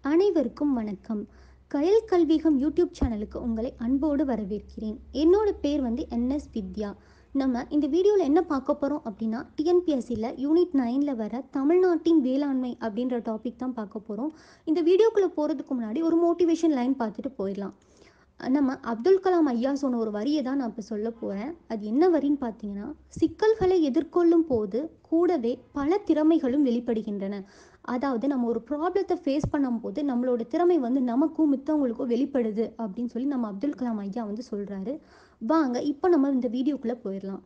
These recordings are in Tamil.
அனைவருக்கும் வணக்கம் கயல் கல்விகம் யூடியூப் சேனலுக்கு உங்களை அன்போடு வரவேற்கிறேன் என்னோட பேர் வந்து என்எஸ் வித்யா நம்ம இந்த வீடியோவில் என்ன பார்க்க போகிறோம் அப்படின்னா டிஎன்பிஎஸ்சியில் யூனிட் நைனில் வர தமிழ்நாட்டின் வேளாண்மை அப்படின்ற டாபிக் தான் பார்க்க போகிறோம் இந்த வீடியோக்குள்ளே போகிறதுக்கு முன்னாடி ஒரு மோட்டிவேஷன் லைன் பார்த்துட்டு போயிடலாம் நம்ம அப்துல் கலாம் ஐயா சொன்ன ஒரு வரியை தான் நான் இப்போ சொல்ல போகிறேன் அது என்ன வரின்னு பார்த்தீங்கன்னா சிக்கல்களை எதிர்கொள்ளும் போது கூடவே பல திறமைகளும் வெளிப்படுகின்றன அதாவது நம்ம ஒரு ப்ராப்ளத்தை ஃபேஸ் பண்ணும்போது நம்மளோட திறமை வந்து நமக்கும் மித்தவங்களுக்கும் வெளிப்படுது அப்படின்னு சொல்லி நம்ம அப்துல் கலாம் ஐயா வந்து சொல்கிறாரு வாங்க இப்போ நம்ம இந்த வீடியோக்குள்ளே போயிடலாம்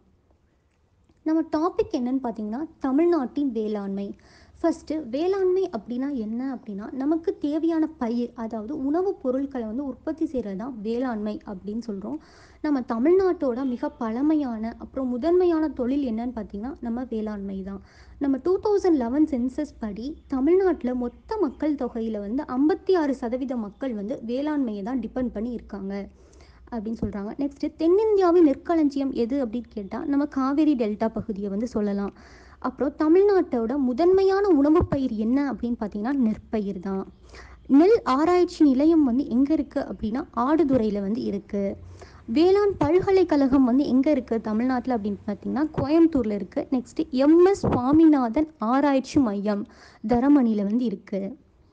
நம்ம டாபிக் என்னன்னு பார்த்தீங்கன்னா தமிழ்நாட்டின் வேளாண்மை ஃபஸ்ட்டு வேளாண்மை அப்படின்னா என்ன அப்படின்னா நமக்கு தேவையான பயிர் அதாவது உணவுப் பொருட்களை வந்து உற்பத்தி செய்கிறது தான் வேளாண்மை அப்படின்னு சொல்கிறோம் நம்ம தமிழ்நாட்டோட மிக பழமையான அப்புறம் முதன்மையான தொழில் என்னன்னு பார்த்தீங்கன்னா நம்ம வேளாண்மை தான் நம்ம டூ தௌசண்ட் லெவன் சென்சஸ் படி தமிழ்நாட்டில் மொத்த மக்கள் தொகையில் வந்து ஐம்பத்தி ஆறு சதவீத மக்கள் வந்து வேளாண்மையை தான் டிபெண்ட் பண்ணி இருக்காங்க அப்படின்னு சொல்கிறாங்க நெக்ஸ்ட்டு தென்னிந்தியாவின் நெற்களஞ்சியம் எது அப்படின்னு கேட்டால் நம்ம காவேரி டெல்டா பகுதியை வந்து சொல்லலாம் அப்புறம் தமிழ்நாட்டோட முதன்மையான உணவுப் பயிர் என்ன அப்படின்னு பார்த்தீங்கன்னா நெற்பயிர் தான் நெல் ஆராய்ச்சி நிலையம் வந்து எங்கே இருக்குது அப்படின்னா ஆடுதுறையில் வந்து இருக்குது வேளாண் பல்கலைக்கழகம் வந்து எங்கே இருக்குது தமிழ்நாட்டில் அப்படின்னு பார்த்தீங்கன்னா கோயம்புத்தூரில் இருக்குது நெக்ஸ்ட்டு எம்எஸ் சுவாமிநாதன் ஆராய்ச்சி மையம் தரமணியில் வந்து இருக்குது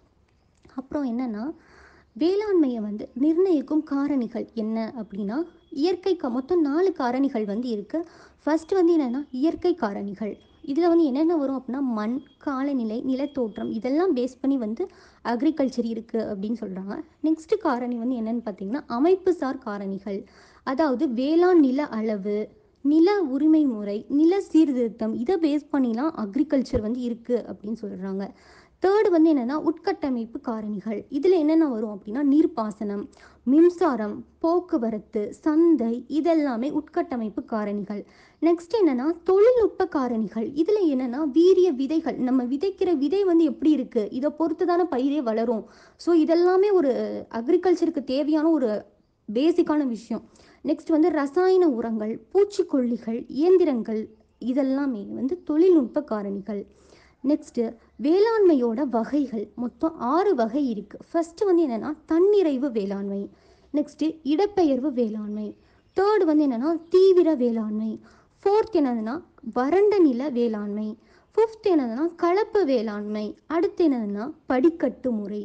அப்புறம் என்னென்னா வேளாண்மையை வந்து நிர்ணயிக்கும் காரணிகள் என்ன அப்படின்னா இயற்கை க மொத்தம் நாலு காரணிகள் வந்து இருக்குது ஃபர்ஸ்ட் வந்து என்னென்னா இயற்கை காரணிகள் இதில் வந்து என்னென்ன வரும் அப்படின்னா மண் காலநிலை நிலத்தோற்றம் இதெல்லாம் பேஸ் பண்ணி வந்து அக்ரிகல்ச்சர் இருக்குது அப்படின்னு சொல்கிறாங்க நெக்ஸ்ட் காரணி வந்து என்னென்னு பார்த்தீங்கன்னா அமைப்புசார் காரணிகள் அதாவது வேளாண் நில அளவு நில உரிமை முறை நில சீர்திருத்தம் இதை பேஸ் பண்ணிலாம் அக்ரிகல்ச்சர் வந்து இருக்குது அப்படின்னு சொல்கிறாங்க தேர்டு வந்து என்னென்னா உட்கட்டமைப்பு காரணிகள் இதில் என்னென்ன வரும் அப்படின்னா நீர்ப்பாசனம் மின்சாரம் போக்குவரத்து சந்தை இதெல்லாமே உட்கட்டமைப்பு காரணிகள் நெக்ஸ்ட் என்னென்னா தொழில்நுட்ப காரணிகள் இதில் என்னென்னா வீரிய விதைகள் நம்ம விதைக்கிற விதை வந்து எப்படி இருக்குது இதை பொறுத்து தானே பயிரே வளரும் ஸோ இதெல்லாமே ஒரு அக்ரிகல்ச்சருக்கு தேவையான ஒரு பேசிக்கான விஷயம் நெக்ஸ்ட் வந்து ரசாயன உரங்கள் பூச்சிக்கொல்லிகள் இயந்திரங்கள் இதெல்லாமே வந்து தொழில்நுட்ப காரணிகள் நெக்ஸ்ட்டு வேளாண்மையோட வகைகள் மொத்தம் ஆறு வகை இருக்குது ஃபஸ்ட்டு வந்து என்னென்னா தன்னிறைவு வேளாண்மை நெக்ஸ்ட்டு இடப்பெயர்வு வேளாண்மை தேர்டு வந்து என்னென்னா தீவிர வேளாண்மை ஃபோர்த் என்னதுன்னா வறண்ட நில வேளாண்மை ஃபிஃப்த் என்னதுன்னா கலப்பு வேளாண்மை அடுத்து என்னதுன்னா படிக்கட்டு முறை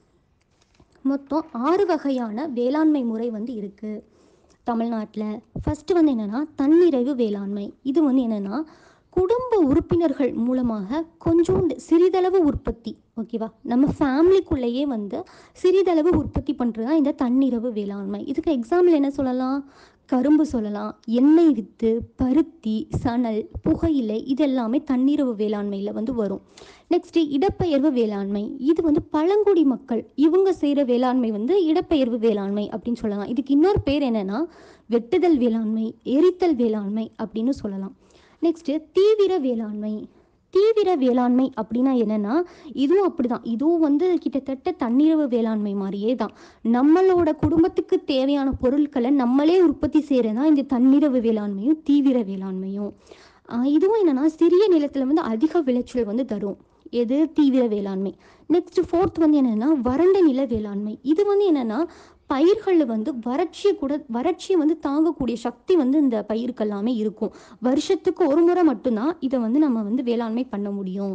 மொத்தம் ஆறு வகையான வேளாண்மை முறை வந்து இருக்குது தமிழ்நாட்டில் ஃபஸ்ட்டு வந்து என்னென்னா தன்னிறைவு வேளாண்மை இது வந்து என்னென்னா குடும்ப உறுப்பினர்கள் மூலமாக கொஞ்சோண்டு சிறிதளவு உற்பத்தி ஓகேவா நம்ம ஃபேமிலிக்குள்ளேயே வந்து சிறிதளவு உற்பத்தி பண்ணுறது தான் இந்த தன்னிறவு வேளாண்மை இதுக்கு எக்ஸாம்பிள் என்ன சொல்லலாம் கரும்பு சொல்லலாம் எண்ணெய் வித்து பருத்தி சணல் புகையிலை இதெல்லாமே தன்னிறவு வேளாண்மையில் வந்து வரும் நெக்ஸ்ட்டு இடப்பெயர்வு வேளாண்மை இது வந்து பழங்குடி மக்கள் இவங்க செய்கிற வேளாண்மை வந்து இடப்பெயர்வு வேளாண்மை அப்படின்னு சொல்லலாம் இதுக்கு இன்னொரு பேர் என்னென்னா வெட்டுதல் வேளாண்மை எரித்தல் வேளாண்மை அப்படின்னு சொல்லலாம் நெக்ஸ்ட்டு தீவிர வேளாண்மை தீவிர வேளாண்மை அப்படின்னா என்னென்னா இதுவும் அப்படிதான் இதுவும் வந்து கிட்டத்தட்ட தன்னிறவு வேளாண்மை மாதிரியே தான் நம்மளோட குடும்பத்துக்கு தேவையான பொருட்களை நம்மளே உற்பத்தி செய்கிறது தான் இந்த தன்னிறவு வேளாண்மையும் தீவிர வேளாண்மையும் இதுவும் என்னென்னா சிறிய நிலத்தில் வந்து அதிக விளைச்சல் வந்து தரும் எது தீவிர வேளாண்மை நெக்ஸ்ட் ஃபோர்த் வந்து என்னென்னா வறண்ட நில வேளாண்மை இது வந்து என்னென்னா பயிர்களில் வந்து வறட்சியை கூட வறட்சியை வந்து தாங்கக்கூடிய சக்தி வந்து இந்த பயிருக்கு எல்லாமே இருக்கும் வருஷத்துக்கு ஒரு முறை மட்டும்தான் இதை வந்து நம்ம வந்து வேளாண்மை பண்ண முடியும்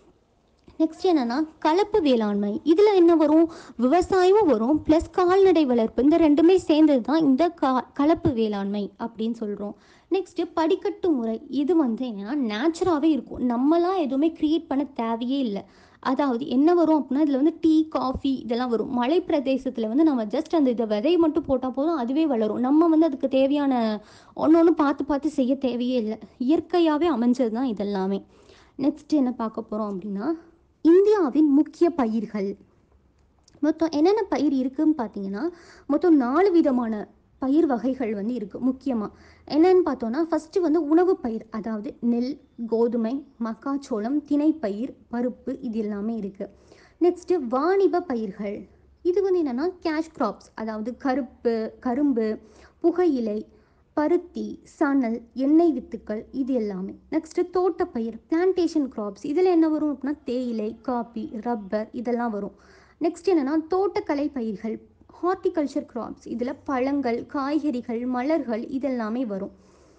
நெக்ஸ்ட் என்னன்னா கலப்பு வேளாண்மை இதில் என்ன வரும் விவசாயமும் வரும் ப்ளஸ் கால்நடை வளர்ப்பு இந்த ரெண்டுமே சேர்ந்தது தான் இந்த கா கலப்பு வேளாண்மை அப்படின்னு சொல்கிறோம் நெக்ஸ்ட்டு படிக்கட்டு முறை இது வந்து என்னென்னா நேச்சுராகவே இருக்கும் நம்மளாம் எதுவுமே க்ரியேட் பண்ண தேவையே இல்லை அதாவது என்ன வரும் அப்படின்னா இதில் வந்து டீ காஃபி இதெல்லாம் வரும் மலை பிரதேசத்தில் வந்து நம்ம ஜஸ்ட் அந்த இதை விதையை மட்டும் போட்டால் போதும் அதுவே வளரும் நம்ம வந்து அதுக்கு தேவையான ஒன்று ஒன்று பார்த்து பார்த்து செய்ய தேவையே இல்லை இயற்கையாகவே அமைஞ்சது தான் இதெல்லாமே நெக்ஸ்ட் என்ன பார்க்க போகிறோம் அப்படின்னா இந்தியாவின் முக்கிய பயிர்கள் மொத்தம் என்னென்ன பயிர் இருக்குதுன்னு பார்த்தீங்கன்னா மொத்தம் நாலு விதமான பயிர் வகைகள் வந்து இருக்குது முக்கியமாக என்னன்னு பார்த்தோன்னா ஃபஸ்ட்டு வந்து உணவு பயிர் அதாவது நெல் கோதுமை மக்காச்சோளம் திணைப்பயிர் பருப்பு இது எல்லாமே இருக்குது நெக்ஸ்ட்டு வாணிப பயிர்கள் இது வந்து என்னென்னா கேஷ் க்ராப்ஸ் அதாவது கருப்பு கரும்பு புகையிலை பருத்தி சணல் எண்ணெய் வித்துக்கள் இது எல்லாமே நெக்ஸ்ட்டு தோட்டப்பயிர் பிளான்டேஷன் க்ராப்ஸ் இதில் என்ன வரும் அப்படின்னா தேயிலை காபி ரப்பர் இதெல்லாம் வரும் நெக்ஸ்ட் என்னென்னா தோட்டக்கலை பயிர்கள் ஹார்டிகல்ச்சர் கிராப்ஸ் இதில் பழங்கள் காய்கறிகள் மலர்கள் இதெல்லாமே வரும்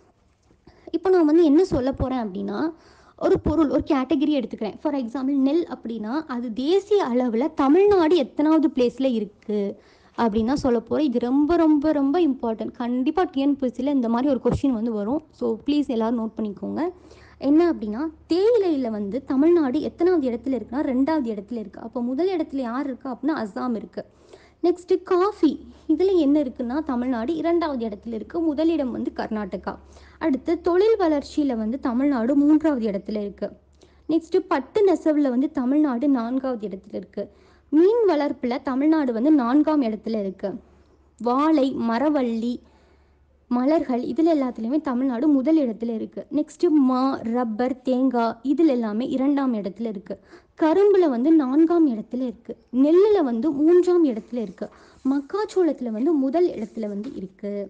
இப்போ நான் வந்து என்ன சொல்ல போகிறேன் அப்படின்னா ஒரு பொருள் ஒரு கேட்டகரி எடுத்துக்கிறேன் ஃபார் எக்ஸாம்பிள் நெல் அப்படின்னா அது தேசிய அளவில் தமிழ்நாடு எத்தனாவது பிளேஸில் இருக்குது அப்படின்னு தான் சொல்ல போகிறேன் இது ரொம்ப ரொம்ப ரொம்ப இம்பார்ட்டன்ட் கண்டிப்பாக டிஎன்பிஎஸ்சியில் இந்த மாதிரி ஒரு கொஷின் வந்து வரும் ஸோ ப்ளீஸ் எல்லோரும் நோட் பண்ணிக்கோங்க என்ன அப்படின்னா தேயிலையில் வந்து தமிழ்நாடு எத்தனாவது இடத்துல இருக்குன்னா ரெண்டாவது இடத்துல இருக்குது அப்போ முதல் இடத்துல யார் இருக்கா அப்படின்னா அஸ்ஸாம் இருக்குது நெக்ஸ்ட்டு காஃபி இதில் என்ன இருக்குன்னா தமிழ்நாடு இரண்டாவது இடத்துல இருக்குது முதலிடம் வந்து கர்நாடகா அடுத்து தொழில் வளர்ச்சியில் வந்து தமிழ்நாடு மூன்றாவது இடத்துல இருக்குது நெக்ஸ்ட்டு பட்டு நெசவில் வந்து தமிழ்நாடு நான்காவது இடத்துல இருக்குது மீன் வளர்ப்பில் தமிழ்நாடு வந்து நான்காம் இடத்துல இருக்குது வாழை மரவள்ளி மலர்கள் இதில் எல்லாத்துலேயுமே தமிழ்நாடு முதல் இடத்துல இருக்குது நெக்ஸ்ட்டு மா ரப்பர் தேங்காய் இதில் எல்லாமே இரண்டாம் இடத்துல இருக்குது கரும்பில் வந்து நான்காம் இடத்துல இருக்குது நெல்லில் வந்து மூன்றாம் இடத்துல இருக்குது மக்காச்சோளத்தில் வந்து முதல் இடத்துல வந்து இருக்குது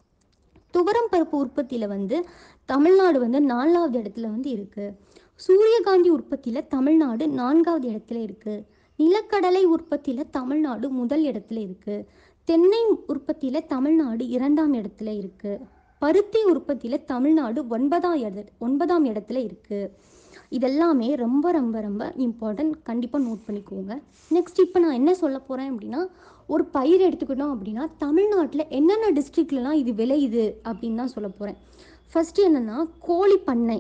துவரம் பருப்பு உற்பத்தியில் வந்து தமிழ்நாடு வந்து நாலாவது இடத்துல வந்து இருக்குது சூரியகாந்தி உற்பத்தியில் தமிழ்நாடு நான்காவது இடத்துல இருக்குது நிலக்கடலை உற்பத்தியில் தமிழ்நாடு முதல் இடத்துல இருக்குது தென்னை உற்பத்தியில் தமிழ்நாடு இரண்டாம் இடத்துல இருக்குது பருத்தி உற்பத்தியில் தமிழ்நாடு ஒன்பதாம் இட ஒன்பதாம் இடத்துல இருக்குது இதெல்லாமே ரொம்ப ரொம்ப ரொம்ப இம்பார்ட்டன்ட் கண்டிப்பாக நோட் பண்ணிக்கோங்க நெக்ஸ்ட் இப்போ நான் என்ன சொல்ல போகிறேன் அப்படின்னா ஒரு பயிர் எடுத்துக்கிட்டோம் அப்படின்னா தமிழ்நாட்டில் என்னென்ன டிஸ்ட்ரிக்ட்லலாம் இது விளையுது அப்படின்னு தான் சொல்ல போகிறேன் ஃபஸ்ட்டு என்னென்னா கோழி பண்ணை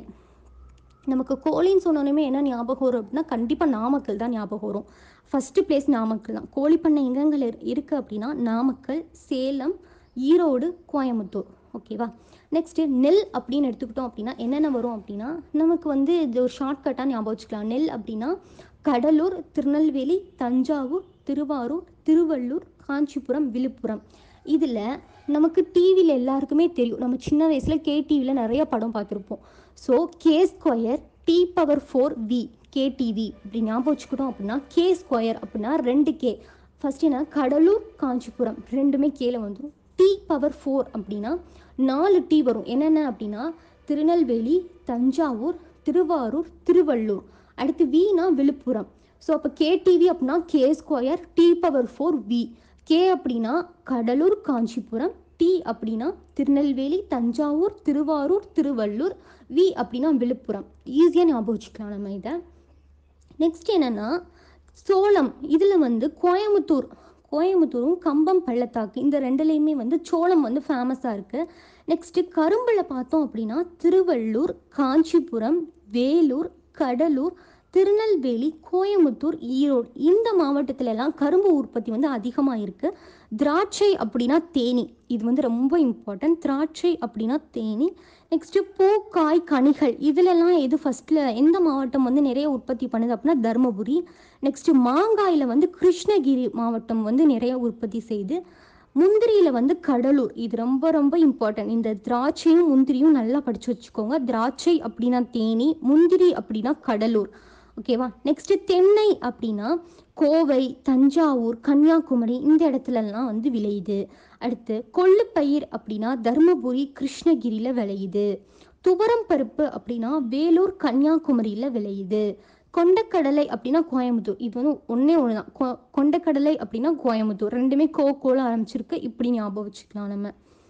நமக்கு கோழின்னு சொன்னோன்னே என்ன ஞாபகம் வரும் அப்படின்னா கண்டிப்பாக நாமக்கல் தான் ஞாபகம் வரும் ஃபஸ்ட்டு பிளேஸ் நாமக்கல் தான் கோழிப்பண்ணை எங்கெங்கள் இருக்குது அப்படின்னா நாமக்கல் சேலம் ஈரோடு கோயம்புத்தூர் ஓகேவா நெக்ஸ்ட்டு நெல் அப்படின்னு எடுத்துக்கிட்டோம் அப்படின்னா என்னென்ன வரும் அப்படின்னா நமக்கு வந்து இது ஒரு ஷார்ட்கட்டாக ஞாபகம் வச்சுக்கலாம் நெல் அப்படின்னா கடலூர் திருநெல்வேலி தஞ்சாவூர் திருவாரூர் திருவள்ளூர் காஞ்சிபுரம் விழுப்புரம் இதில் நமக்கு டிவியில் எல்லாருக்குமே தெரியும் நம்ம சின்ன வயசில் கேடிவியில் நிறைய படம் பார்த்துருப்போம் so K square T power four V KTV இப்படி ஞாபகம் வச்சுக்கிட்டோம் அப்படின்னா கே ஸ்கொயர் அப்படின்னா ரெண்டு கே ஃபஸ்ட் என்ன கடலூர் காஞ்சிபுரம் ரெண்டுமே கேல வந்துடும் டி பவர் ஃபோர் அப்படின்னா நாலு டி வரும் என்னென்ன அப்படின்னா திருநெல்வேலி தஞ்சாவூர் திருவாரூர் திருவள்ளூர் அடுத்து வினா விழுப்புரம் ஸோ அப்போ கேடிவி அப்படின்னா K square T power four V K அப்படின்னா கடலூர் காஞ்சிபுரம் டி அப்படின்னா திருநெல்வேலி தஞ்சாவூர் திருவாரூர் திருவள்ளூர் வி அப்படின்னா விழுப்புரம் ஈஸியாக ஞாபகம் வச்சுக்கலாம் நம்ம இதை நெக்ஸ்ட் என்னென்னா சோளம் இதில் வந்து கோயம்புத்தூர் கோயம்புத்தூரும் கம்பம் பள்ளத்தாக்கு இந்த ரெண்டுலேயுமே வந்து சோளம் வந்து ஃபேமஸாக இருக்குது நெக்ஸ்ட்டு கரும்பில் பார்த்தோம் அப்படின்னா திருவள்ளூர் காஞ்சிபுரம் வேலூர் கடலூர் திருநெல்வேலி கோயம்புத்தூர் ஈரோடு இந்த மாவட்டத்துல எல்லாம் கரும்பு உற்பத்தி வந்து அதிகமாக இருக்குது திராட்சை அப்படின்னா தேனி இது வந்து ரொம்ப இம்பார்ட்டன்ட் திராட்சை அப்படின்னா தேனி நெக்ஸ்ட்டு பூ காய் கனிகள் இதிலெல்லாம் எது ஃபஸ்ட்டில் எந்த மாவட்டம் வந்து நிறைய உற்பத்தி பண்ணுது அப்படின்னா தருமபுரி நெக்ஸ்ட்டு மாங்காயில் வந்து கிருஷ்ணகிரி மாவட்டம் வந்து நிறைய உற்பத்தி செய்யுது முந்திரியில் வந்து கடலூர் இது ரொம்ப ரொம்ப இம்பார்ட்டன்ட் இந்த திராட்சையும் முந்திரியும் நல்லா படித்து வச்சுக்கோங்க திராட்சை அப்படின்னா தேனி முந்திரி அப்படின்னா கடலூர் ஓகேவா நெக்ஸ்ட்டு தென்னை அப்படின்னா கோவை தஞ்சாவூர் கன்னியாகுமரி இந்த இடத்துலலாம் வந்து விளையுது அடுத்து கொள்ளுப்பயிர் அப்படின்னா தருமபுரி கிருஷ்ணகிரியில் விளையுது துவரம் பருப்பு அப்படின்னா வேலூர் கன்னியாகுமரியில் விளையுது கொண்டக்கடலை அப்படின்னா கோயம்புத்தூர் இது வந்து ஒன்றே ஒன்று தான் கொ கொண்டக்கடலை அப்படின்னா கோயம்புத்தூர் ரெண்டுமே கோ கோல ஆரம்பிச்சிருக்கு இப்படி ஞாபகம் வச்சுக்கலாம் நம்ம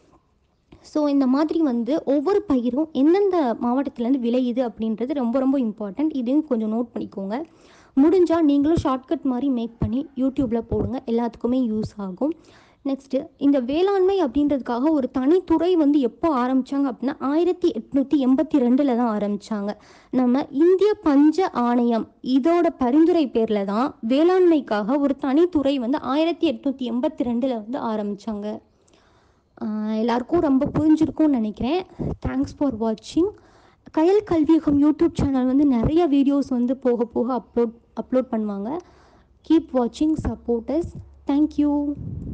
ஸோ இந்த மாதிரி வந்து ஒவ்வொரு பயிரும் எந்தெந்த மாவட்டத்துலேருந்து விளையுது அப்படின்றது ரொம்ப ரொம்ப இம்பார்ட்டண்ட் இதையும் கொஞ்சம் நோட் பண்ணிக்கோங்க முடிஞ்சால் நீங்களும் ஷார்ட்கட் மாதிரி மேக் பண்ணி யூடியூப்பில் போடுங்க எல்லாத்துக்குமே யூஸ் ஆகும் நெக்ஸ்ட்டு இந்த வேளாண்மை அப்படின்றதுக்காக ஒரு தனித்துறை வந்து எப்போ ஆரம்பித்தாங்க அப்படின்னா ஆயிரத்தி எட்நூற்றி எண்பத்தி ரெண்டில் தான் ஆரம்பித்தாங்க நம்ம இந்திய பஞ்ச ஆணையம் இதோட பரிந்துரை பேரில் தான் வேளாண்மைக்காக ஒரு தனித்துறை வந்து ஆயிரத்தி எட்நூற்றி எண்பத்தி ரெண்டில் வந்து ஆரம்பித்தாங்க எல்லாருக்கும் ரொம்ப புரிஞ்சிருக்கும்னு நினைக்கிறேன் தேங்க்ஸ் ஃபார் வாட்சிங் கயல் கல்வியகம் யூடியூப் சேனல் வந்து நிறைய வீடியோஸ் வந்து போக போக அப்லோட் அப்லோட் பண்ணுவாங்க கீப் வாட்சிங் சப்போர்ட்டர்ஸ் தேங்க்யூ